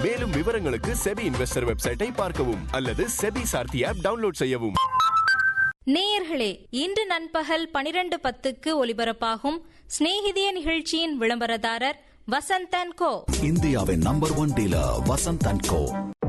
மேலும் விவரங்களுக்கு SEBI investor வெப்சைட்டை பார்க்கவும் அல்லது செபி சார்த்தி ஆப் டவுன்லோட் செய்யவும் நேயர்களே இன்று நண்பகல் பனிரெண்டு பத்துக்கு ஒலிபரப்பாகும் சிநேகிதிய நிகழ்ச்சியின் விளம்பரதாரர் வசந்தன் கோ இந்தியாவின் number one dealer Vasanth and co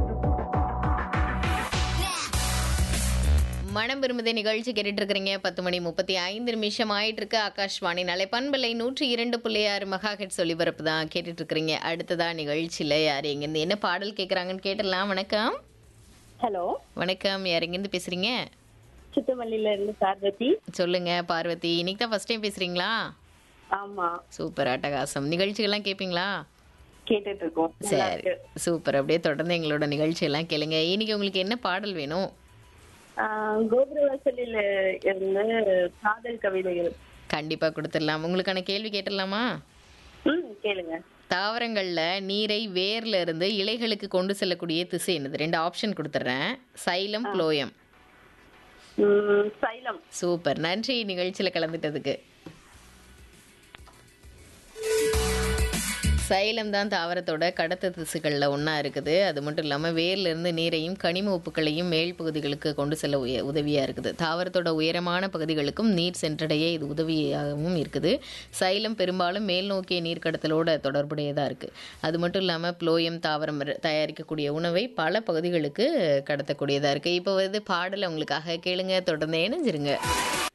மனம் விரும்புதே நிகழ்ச்சி கேட்டுட்டு இருக்கிறீங்க பத்து மணி முப்பத்தி ஐந்து நிமிஷம் ஆயிட்டு இருக்கு ஆகாஷ்வாணி நாளை பண்பலை நூற்றி இரண்டு புள்ளி ஆறு மெகா ஹெட் ஒலிபரப்பு தான் கேட்டுட்டு இருக்கிறீங்க அடுத்ததா நிகழ்ச்சியில யார் எங்கேருந்து என்ன பாடல் கேட்குறாங்கன்னு கேட்டலாம் வணக்கம் ஹலோ வணக்கம் யார் எங்கேருந்து பேசுறீங்க சித்துமல்லியில இருந்து பார்வதி சொல்லுங்க பார்வதி இன்னைக்கு தான் ஃபர்ஸ்ட் டைம் பேசுறீங்களா ஆமா சூப்பர் அட்டகாசம் நிகழ்ச்சிகள்லாம் கேட்பீங்களா கேட்டுட்டு இருக்கோம் நல்லா சரி இருக்கு. சூப்பர் அப்படியே தொடர்ந்து எங்களோட நிகழ்ச்சியெல்லாம் கேளுங்க இன்னைக்கு உங்களுக்கு என்ன பாடல் வேணும் ஆஹ் கோபுரவாசலில் இருந்து காதல் கவிதைகள் கண்டிப்பா கொடுத்துடலாம் உங்களுக்கான கேள்வி கேட்டுடலாமா ம் கேளுங்க தாவரங்கள்ல நீரை வேர்ல இருந்து இலைகளுக்கு கொண்டு செல்லக்கூடிய திசை என்னது ரெண்டு ஆப்ஷன் கொடுத்துட்றேன் சைலம் புளோயம் ம், சைலம் சூப்பர் நன்றி நிகழ்ச்சியில கலந்துட்டதுக்கு சைலம் தான் தாவரத்தோட கடத்த திசுகளில் ஒன்றா இருக்குது அது மட்டும் இல்லாமல் வேர்லேருந்து நீரையும் கனிம உப்புக்களையும் மேல் பகுதிகளுக்கு கொண்டு செல்ல உய உதவியாக இருக்குது தாவரத்தோட உயரமான பகுதிகளுக்கும் நீர் சென்றடைய இது உதவியாகவும் இருக்குது சைலம் பெரும்பாலும் மேல் நோக்கிய நீர் கடத்தலோட தொடர்புடையதாக இருக்குது அது மட்டும் இல்லாமல் புளோயம் தாவரம் ர- தயாரிக்கக்கூடிய உணவை பல பகுதிகளுக்கு கடத்தக்கூடியதாக இருக்குது இப்போ வந்து பாடலை உங்களுக்காக கேளுங்க தொடர்ந்து இணைஞ்சிருங்க